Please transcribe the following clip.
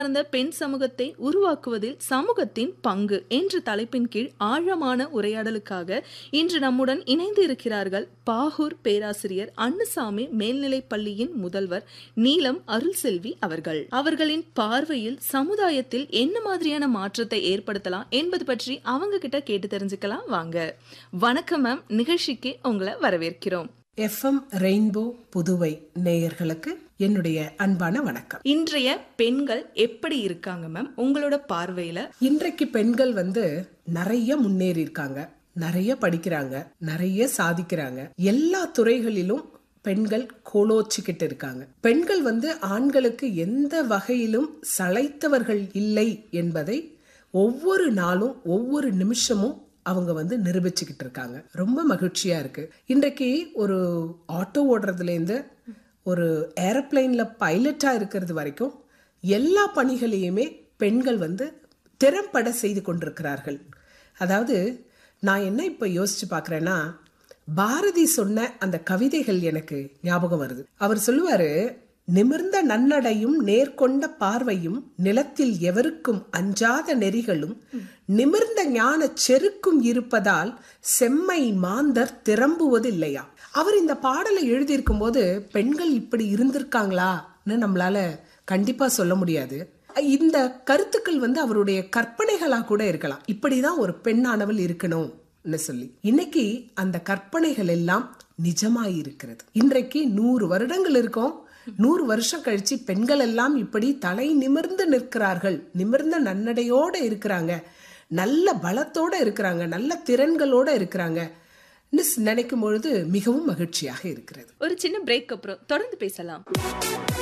சார்ந்த பெண் சமூகத்தை உருவாக்குவதில் சமூகத்தின் பங்கு என்ற தலைப்பின் கீழ் ஆழமான உரையாடலுக்காக இன்று நம்முடன் இணைந்து இருக்கிறார்கள் பாகூர் பேராசிரியர் அன்னுசாமி மேல்நிலைப் பள்ளியின் முதல்வர் நீலம் அருள்செல்வி அவர்கள் அவர்களின் பார்வையில் சமுதாயத்தில் என்ன மாதிரியான மாற்றத்தை ஏற்படுத்தலாம் என்பது பற்றி அவங்க கிட்ட கேட்டு தெரிஞ்சுக்கலாம் வாங்க வணக்கம் மேம் நிகழ்ச்சிக்கு உங்களை வரவேற்கிறோம் எஃப்எம் ரெயின்போ புதுவை நேயர்களுக்கு என்னுடைய அன்பான வணக்கம் இன்றைய பெண்கள் எப்படி இருக்காங்க மேம் உங்களோட பார்வையில இன்றைக்கு பெண்கள் வந்து நிறைய முன்னேறி இருக்காங்க நிறைய படிக்கிறாங்க நிறைய சாதிக்கிறாங்க எல்லா துறைகளிலும் பெண்கள் கோலோச்சிக்கிட்டு இருக்காங்க பெண்கள் வந்து ஆண்களுக்கு எந்த வகையிலும் சளைத்தவர்கள் இல்லை என்பதை ஒவ்வொரு நாளும் ஒவ்வொரு நிமிஷமும் அவங்க வந்து நிரூபிச்சுக்கிட்டு இருக்காங்க ரொம்ப மகிழ்ச்சியா இருக்கு இன்றைக்கு ஒரு ஆட்டோ ஓடுறதுலேருந்து ஒரு ஏரோப்ளைன்ல பைலட்டா இருக்கிறது வரைக்கும் எல்லா பணிகளையுமே பெண்கள் வந்து திறம்பட செய்து கொண்டிருக்கிறார்கள் அதாவது நான் என்ன இப்ப யோசிச்சு பார்க்கறேன்னா பாரதி சொன்ன அந்த கவிதைகள் எனக்கு ஞாபகம் வருது அவர் சொல்லுவாரு நிமிர்ந்த நன்னடையும் நேர்கொண்ட பார்வையும் நிலத்தில் எவருக்கும் அஞ்சாத நெறிகளும் நிமிர்ந்த ஞான செருக்கும் இருப்பதால் செம்மை மாந்தர் திரம்புவதில்லையா அவர் இந்த பாடலை எழுதியிருக்கும் போது பெண்கள் இப்படி இருந்திருக்காங்களான்னு நம்மளால கண்டிப்பா சொல்ல முடியாது இந்த கருத்துக்கள் வந்து அவருடைய கற்பனைகளா கூட இருக்கலாம் இப்படிதான் ஒரு பெண்ணானவள் இருக்கணும்னு சொல்லி இன்னைக்கு அந்த கற்பனைகள் எல்லாம் நிஜமாய் இருக்கிறது இன்றைக்கு நூறு வருடங்கள் இருக்கும் நூறு வருஷம் கழிச்சு பெண்கள் எல்லாம் இப்படி தலை நிமிர்ந்து நிற்கிறார்கள் நிமிர்ந்த நன்னடையோட இருக்கிறாங்க நல்ல பலத்தோட இருக்கிறாங்க நல்ல திறன்களோட இருக்கிறாங்க நினைக்கும் பொழுது மிகவும் மகிழ்ச்சியாக இருக்கிறது ஒரு சின்ன பிரேக் அப்புறம் தொடர்ந்து பேசலாம்